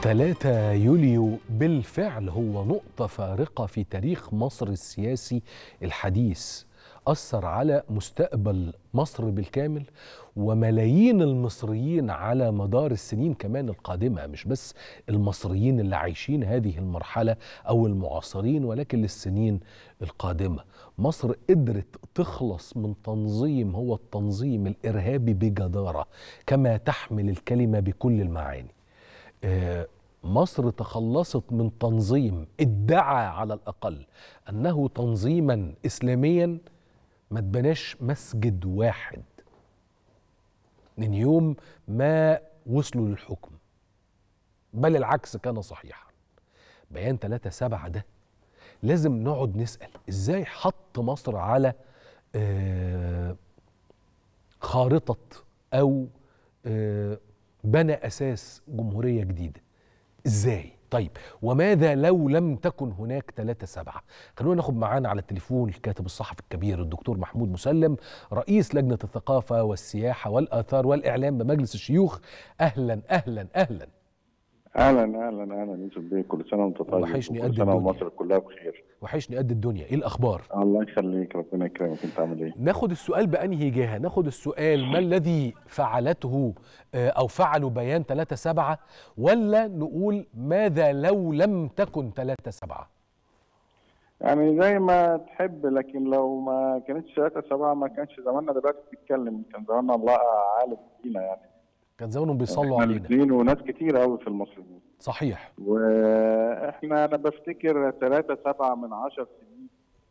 3 يوليو بالفعل هو نقطة فارقة في تاريخ مصر السياسي الحديث أثر على مستقبل مصر بالكامل وملايين المصريين على مدار السنين كمان القادمة مش بس المصريين اللي عايشين هذه المرحلة أو المعاصرين ولكن للسنين القادمة مصر قدرت تخلص من تنظيم هو التنظيم الإرهابي بجدارة كما تحمل الكلمة بكل المعاني آه، مصر تخلصت من تنظيم ادعى على الأقل أنه تنظيما إسلاميا ما اتبناش مسجد واحد من يوم ما وصلوا للحكم بل العكس كان صحيحا بيان 3 سبعة ده لازم نقعد نسأل ازاي حط مصر على آه، خارطة أو آه، بنى أساس جمهورية جديدة ازاي طيب وماذا لو لم تكن هناك 3 سبعة خلونا ناخد معانا على التليفون الكاتب الصحفي الكبير الدكتور محمود مسلم رئيس لجنة الثقافة والسياحة والآثار والإعلام بمجلس الشيوخ أهلا أهلا أهلا اهلا اهلا اهلا يوسف بيه كل سنه وانت طيب وحشني وكل قد سنه الدنيا. ومصر كلها بخير وحشني قد الدنيا إيه الأخبار الله يخليك ربنا يكرمك انت عامل ايه ناخد السؤال بأنهي جهة ناخد السؤال ما الذي فعلته آه، أو فعلوا بيان 3 سبعة ولا نقول ماذا لو لم تكن 3 سبعة يعني زي ما تحب لكن لو ما كانتش 3 7 ما كانش زماننا دلوقتي بنتكلم كان زماننا الله عالم فينا يعني كان زمانهم بيصلوا احنا علينا الاثنين وناس كتير قوي في المصريين صحيح واحنا انا بفتكر 3 7 من 10 سنين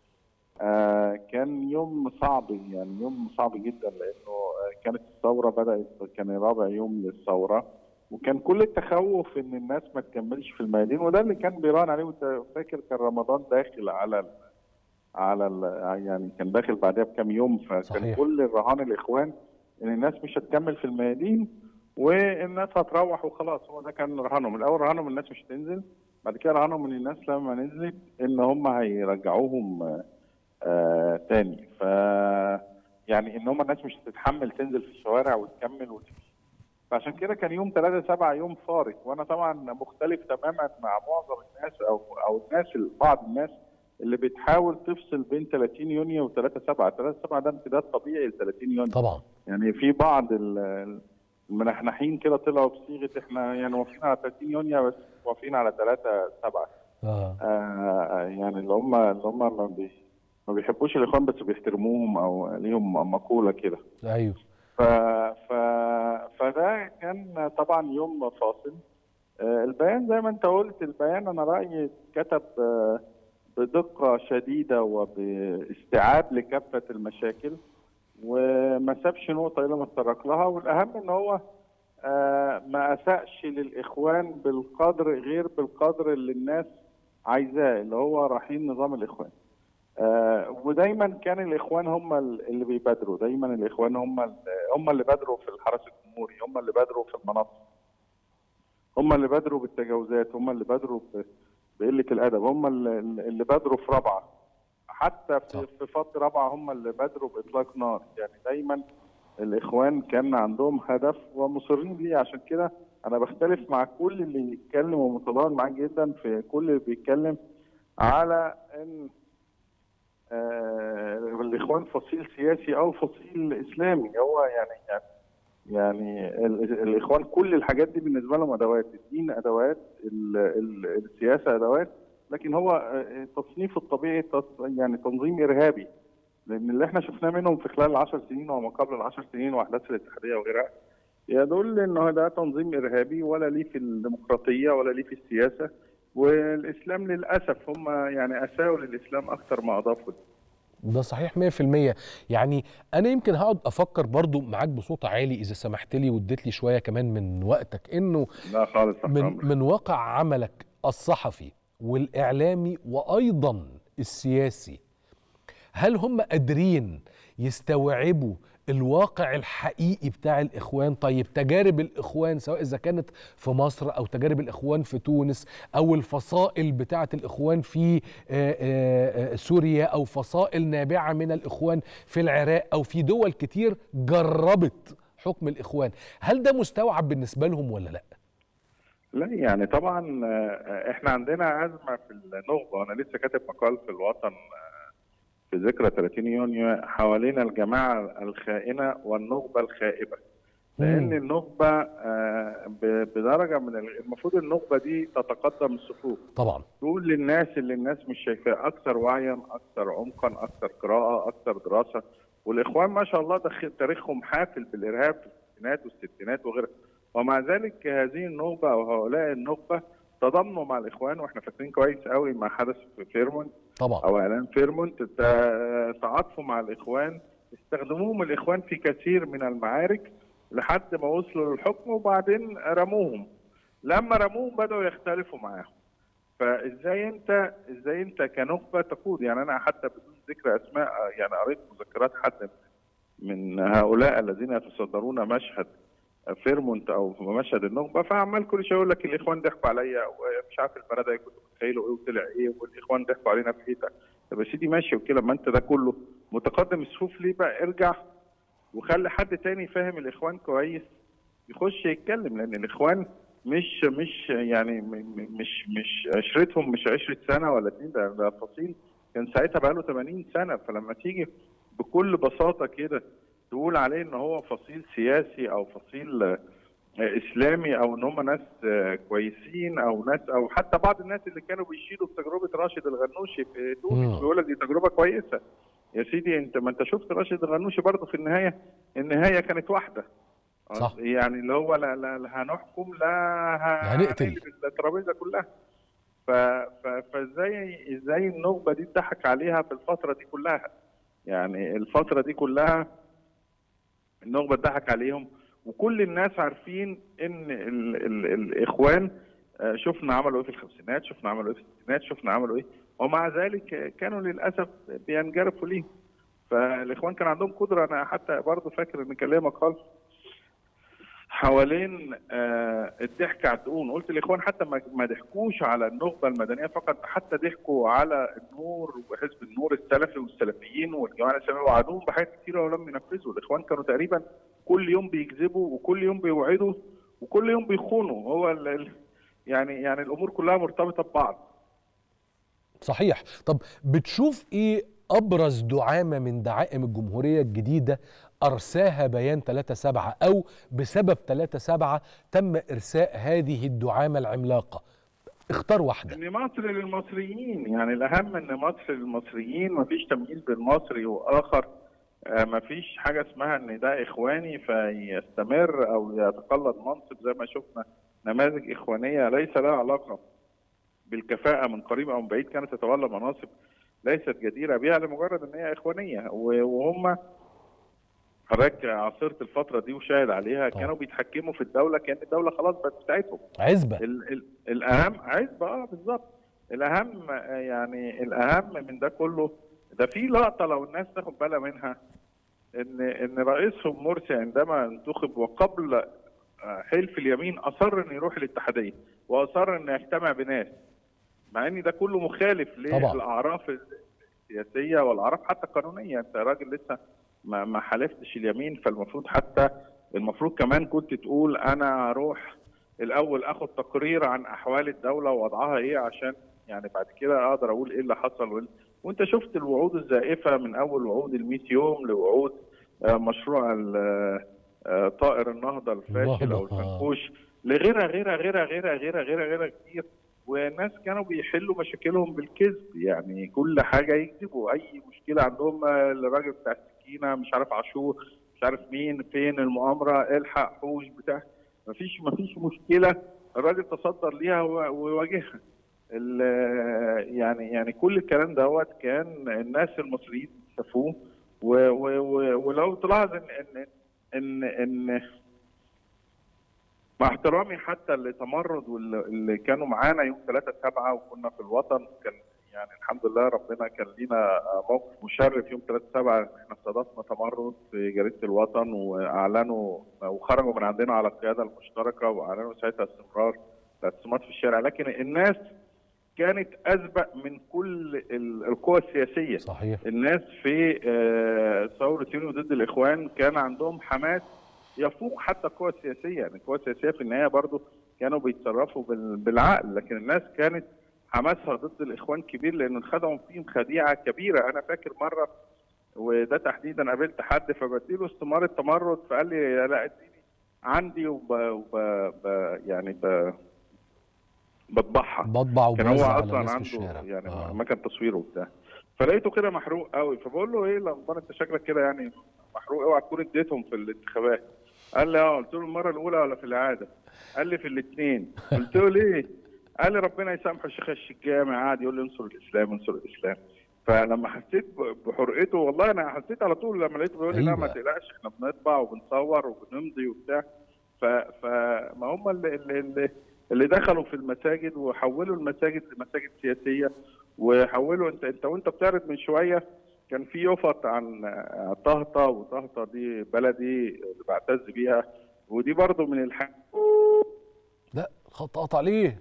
آه كان يوم صعب يعني يوم صعب جدا لانه آه كانت الثوره بدات كان رابع يوم للثوره وكان كل التخوف ان الناس ما تكملش في الميادين وده اللي كان بيران عليه وانت فاكر كان رمضان داخل على ال على ال يعني كان داخل بعدها بكام يوم فكان صحيح. كل الرهان الاخوان ان الناس مش هتكمل في الميادين والناس هتروح وخلاص هو ده كان رهانهم الاول رهانهم الناس مش هتنزل بعد كده رهانهم ان الناس لما نزلت ان هم هيرجعوهم آه، آه تاني ف يعني ان هم الناس مش هتتحمل تنزل في الشوارع وتكمل وتمشي فعشان كده كان يوم 3 7 يوم فارق وانا طبعا مختلف تماما مع معظم الناس او او الناس بعض الناس اللي بتحاول تفصل بين 30 يونيو و 3 7 3 7 ده امتداد طبيعي ل 30 يونيو طبعا يعني في بعض ال- المنحنحين كده طلعوا بصيغه احنا يعني موافقين على 30 يونيو بس موافقين على 3 7 آه. آه يعني اللي هم اللي هم ما, بي ما بيحبوش الاخوان بس بيحترموهم او ليهم مقوله كده أيوه ف ف فده كان طبعا يوم فاصل آه، البيان زي ما انت قلت البيان انا رايي كتب آه، بدقه شديده وباستيعاب لكافه المشاكل وما سابش نقطه الا ما اتطرق لها والاهم ان هو آه، ما اساءش للاخوان بالقدر غير بالقدر اللي الناس عايزاه اللي هو رحيل نظام الاخوان آه، ودايما كان الاخوان هم ال- اللي بيبادروا دايما الاخوان هم ال- هم اللي بادروا في الحرس الجمهوري هم اللي بادروا في المناصب هم اللي بادروا بالتجاوزات هم اللي بادروا ب- بقله الادب هم اللي, اللي بادروا في رابعه حتى صح. في, في فض رابعه هم اللي بادروا باطلاق نار يعني دايما الاخوان كان عندهم هدف ومصرين ليه عشان كده انا بختلف مع كل اللي يتكلم ومتضامن معاه جدا في كل اللي بيتكلم على ان آه الاخوان فصيل سياسي او فصيل اسلامي هو يعني يعني يعني ال- الاخوان كل الحاجات دي بالنسبه لهم ادوات الدين ادوات ال- ال- السياسه ادوات لكن هو آه، التصنيف الطبيعي تص- يعني تنظيم ارهابي لان اللي احنا شفناه منهم في خلال العشر سنين وما قبل العشر سنين واحداث الاتحاديه وغيرها يدل انه ده تنظيم ارهابي ولا ليه في الديمقراطيه ولا ليه في السياسه والاسلام للاسف هم يعني اساءوا للاسلام اكثر ما اضافوا له. ده صحيح 100% يعني انا يمكن هقعد افكر برضو معاك بصوت عالي اذا سمحت لي واديت لي شويه كمان من وقتك انه لا خالص تحت من أمرك. من واقع عملك الصحفي والاعلامي وايضا السياسي هل هم قادرين يستوعبوا الواقع الحقيقي بتاع الاخوان طيب تجارب الاخوان سواء اذا كانت في مصر او تجارب الاخوان في تونس او الفصائل بتاعه الاخوان في آه، آه، آه، سوريا او فصائل نابعه من الاخوان في العراق او في دول كتير جربت حكم الاخوان هل ده مستوعب بالنسبه لهم ولا لا لا يعني طبعا آه، احنا عندنا ازمه في النخبه وانا لسه كاتب مقال في الوطن آه، في ذكرى 30 يونيو حوالين الجماعه الخائنه والنخبه الخائبه لان مم. النخبه آه، ب- بدرجه من ال- المفروض النخبه دي تتقدم الصفوف طبعا تقول للناس اللي الناس مش شايفاه اكثر وعيا اكثر عمقا اكثر قراءه اكثر دراسه والاخوان ما شاء الله دخل تاريخهم حافل بالارهاب في الستينات والستينات وغيرها ومع ذلك هذه النخبه او هؤلاء النخبه تضامنوا مع الاخوان واحنا فاكرين كويس قوي ما حدث في فيرمونت طبعا او اعلان فيرمونت تا- تعاطفوا مع الاخوان استخدموهم الاخوان في كثير من المعارك لحد ما وصلوا للحكم وبعدين رموهم لما رموهم بداوا يختلفوا معاهم فازاي انت ازاي انت كنخبه تقود يعني انا حتى بدون ذكر اسماء يعني قريت مذكرات حد من هؤلاء الذين يتصدرون مشهد فيرمونت او مشهد النخبه فعمال كل شويه يقول لك الاخوان ضحكوا عليا ومش عارف البلد ده كنت متخيله ايه وطلع ايه والاخوان ضحكوا علينا في ايه ده. طب يا سيدي ماشي وكده ما انت ده كله متقدم الصفوف ليه بقى ارجع وخلي حد تاني فاهم الاخوان كويس يخش يتكلم لان الاخوان مش مش يعني م- م- مش مش عشرتهم مش عشرة سنه ولا اتنين ده ده فصيل كان ساعتها بقى له 80 سنه فلما تيجي بكل بساطه كده تقول عليه ان هو فصيل سياسي او فصيل آه، اسلامي او ان هم ناس آه، كويسين او ناس او حتى بعض الناس اللي كانوا بيشيدوا بتجربه راشد الغنوشي في مم. تونس بيقول لك دي تجربه كويسه يا سيدي انت ما انت شفت راشد الغنوشي برضه في النهايه النهايه كانت واحده صح. يعني اللي هو لا, لا, لا هنحكم لا ه- هنقتل. هنقلب الترابيزه كلها ف... ف... فازاي ازاي النخبه دي اتضحك عليها في الفتره دي كلها يعني الفتره دي كلها النخبه اتضحك عليهم وكل الناس عارفين ان ال... ال... الاخوان آه، شفنا عملوا ايه في الخمسينات شفنا عملوا ايه في الستينات شفنا عملوا ايه ومع ذلك آه، كانوا للاسف بينجرفوا ليه فالاخوان كان عندهم قدره انا حتى برضه فاكر ان كان ليا مقال حوالين آه، الضحك على الدقون قلت الاخوان حتى ما ما ضحكوش على النخبه المدنيه فقط حتى ضحكوا على النور وحزب النور السلفي والسلفيين والجماعه الاسلاميه وعدوهم بحاجات كثيره ولم ينفذوا الاخوان كانوا تقريبا كل يوم بيكذبوا وكل يوم بيوعدوا وكل يوم بيخونوا هو ال- ال- يعني يعني الامور كلها مرتبطه ببعض صحيح طب بتشوف ايه ابرز دعامه من دعائم الجمهوريه الجديده ارساها بيان 3 7 او بسبب 3 7 تم ارساء هذه الدعامه العملاقه اختار واحده ان مصر للمصريين يعني الاهم ان مصر للمصريين مفيش تمييز بين مصري واخر آه، مفيش حاجه اسمها ان ده اخواني فيستمر او يتقلد منصب زي ما شفنا نماذج اخوانيه ليس لها علاقه بالكفاءه من قريب او من بعيد كانت تتولى مناصب ليست جديره بها لمجرد ان هي اخوانيه و- وهم حضرتك عاصرت الفتره دي وشاهد عليها طبعا. كانوا بيتحكموا في الدوله كان الدوله خلاص بقت بتاعتهم عزبه ال ال الاهم عزبه اه بالظبط الاهم آه، يعني الاهم من ده كله ده في لقطه لو الناس تاخد بالها منها ان ان رئيسهم مرسي عندما انتخب وقبل آه، حلف اليمين اصر انه يروح الاتحاديه واصر انه يجتمع بناس مع ان ده كله مخالف طبعا. للاعراف السياسيه والاعراف حتى القانونيه انت راجل لسه ما ما حلفتش اليمين فالمفروض حتى المفروض كمان كنت تقول انا هروح الاول اخد تقرير عن احوال الدوله ووضعها ايه عشان يعني بعد كده اقدر اقول ايه اللي حصل وإيه- وانت شفت الوعود الزائفه من اول وعود ال 100 يوم لوعود آه، مشروع ال- آه، طائر النهضه الفاشل او النهضة، آه. الفنكوش لغيرها غيرها غيرها غيرها غيرها غيرها غيرها كتير والناس كانوا بيحلوا مشاكلهم بالكذب يعني كل حاجه يكذبوا اي مشكله عندهم آه، الراجل بتاع السكينه مش عارف عاشور مش عارف مين فين المؤامره الحق حوش بتاع مفيش مفيش مشكله الراجل تصدر ليها و- وواجهها ال- يعني يعني كل الكلام دوت كان الناس المصريين شافوه و- و- و- ولو تلاحظ ان ان ان, إن مع احترامي حتى لتمرد واللي اللي كانوا معانا يوم 3 7 وكنا في الوطن كان يعني الحمد لله ربنا كان لينا موقف مشرف يوم 3 7 احنا استضفنا تمرد في جريده الوطن واعلنوا وخرجوا من عندنا على القياده المشتركه واعلنوا ساعتها استمرار الاعتصامات في الشارع لكن الناس كانت اسبق من كل ال- القوى السياسيه صحيح الناس في آه، ثوره يونيو ضد الاخوان كان عندهم حماس يفوق حتى القوى السياسيه يعني القوى السياسيه في النهايه برضو كانوا بيتصرفوا بال- بالعقل لكن الناس كانت حماسها ضد الاخوان كبير لانه انخدعوا فيهم خديعه كبيره انا فاكر مره وده تحديدا قابلت حد فبديله استماره تمرد فقال لي لا اديني عندي وب, وب... ب... يعني ب... بطبعها بطبع كان هو وبوزع على اصلا الناس في عنده الشارع يعني آه. مكان تصوير وبتاع فلقيته كده محروق قوي فبقول له ايه الاخبار انت شكلك كده يعني محروق اوعى تكون اديتهم في الانتخابات قال لي اه قلت له المره الاولى ولا في العاده قال لي في الاثنين قلت له ليه قال لي ربنا يسامحه الشيخ الشجامع قاعد يقول لي انصر الاسلام انصر الاسلام فلما حسيت ب- بحرقته والله انا حسيت على طول لما لقيته بيقول لي لا ما أيوة. تقلقش احنا بنطبع وبنصور وبنمضي وبتاع ف... فما هم اللي, اللي, اللي اللي دخلوا في المساجد وحولوا المساجد لمساجد سياسيه وحولوا انت انت وانت بتعرض من شويه كان في يفط عن آه، طهطا وطهطا دي بلدي اللي بعتز بيها ودي برضو من الحاجات لا خط قطع ليه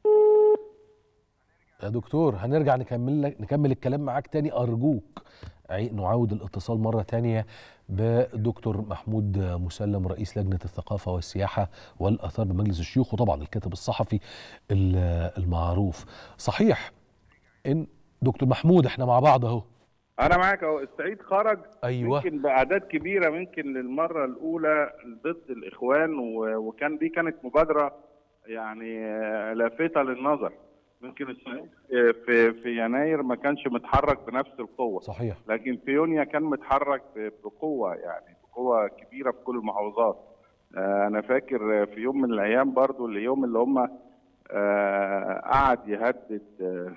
يا دكتور هنرجع نكمل لك نكمل الكلام معاك تاني ارجوك عي- نعاود الاتصال مره تانية بدكتور محمود مسلم رئيس لجنه الثقافه والسياحه والاثار بمجلس الشيوخ وطبعا الكاتب الصحفي ال- المعروف صحيح ان دكتور محمود احنا مع بعض اهو انا معاك اهو السعيد خرج ايوه يمكن باعداد كبيره يمكن للمره الاولى ضد الاخوان و- وكان دي كانت مبادره يعني آه، لافته للنظر يمكن السعيد آه، في في يناير ما كانش متحرك بنفس القوه صحيح لكن في يونيو كان متحرك ب- بقوه يعني بقوه كبيره في كل المحافظات آه، انا فاكر في يوم من الايام برضو اليوم اللي هم آه، قعد يهدد آه،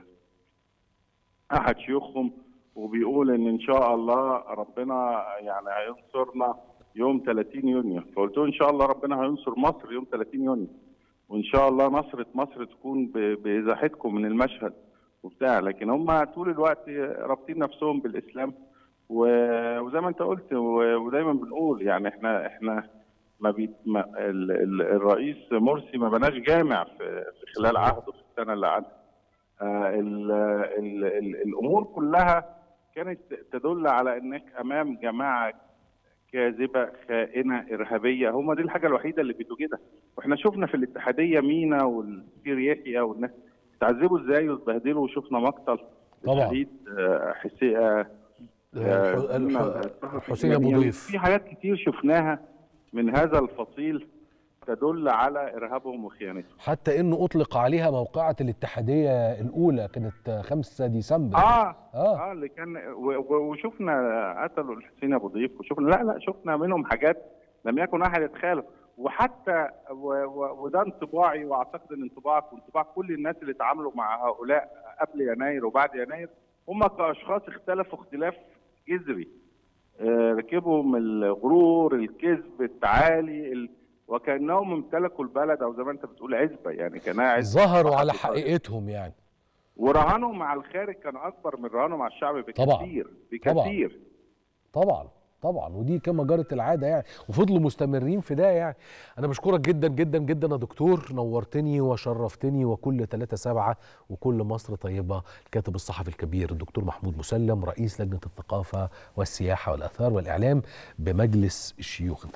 احد شيوخهم وبيقول ان ان شاء الله ربنا يعني هينصرنا يوم 30 يونيو فقلت له ان شاء الله ربنا هينصر مصر يوم 30 يونيو وان شاء الله نصرة مصر تكون ب- بازاحتكم من المشهد وبتاع لكن هم طول الوقت رابطين نفسهم بالاسلام و- وزي ما انت قلت و- ودايما بنقول يعني احنا احنا ما بي ما ال ال الرئيس مرسي ما بناش جامع في في خلال عهده في السنه اللي قعدها آه، ال ال ال الامور كلها كانت تدل على انك امام جماعه كاذبه خائنه ارهابيه هم دي الحاجه الوحيده اللي بتوجدها واحنا شفنا في الاتحاديه مينا والسير يحيى والناس اتعذبوا ازاي واتبهدلوا وشفنا مقتل طبعا. الشهيد آه، حسين آه، الح- الح- حسين ابو يعني ضيف في حاجات كتير شفناها من هذا الفصيل تدل على ارهابهم وخيانتهم حتى انه اطلق عليها موقعة الاتحادية الاولى كانت 5 ديسمبر اه اه اه اللي كان و- و- وشفنا قتلوا الحسين ابو ضيف وشفنا لا لا شفنا منهم حاجات لم يكن احد يتخيل وحتى و- و- وده انطباعي واعتقد ان انطباعك وانطباع كل الناس اللي تعاملوا مع هؤلاء قبل يناير وبعد يناير هم كاشخاص اختلفوا اختلاف جذري آه، ركبهم الغرور الكذب التعالي ال... وكانهم امتلكوا البلد او زي ما انت بتقول عزبه يعني كانها عزبه ظهروا على واحد حقيقتهم يعني ورهانه مع الخارج كان اكبر من رهانه مع الشعب طبعاً. بكثير طبعاً. بكثير طبعا طبعا ودي كما جرت العاده يعني وفضلوا مستمرين في ده يعني انا بشكرك جدا جدا جدا يا دكتور نورتني وشرفتني وكل 3 7 وكل مصر طيبه الكاتب الصحفي الكبير الدكتور محمود مسلم رئيس لجنه الثقافه والسياحه والاثار والاعلام بمجلس الشيوخ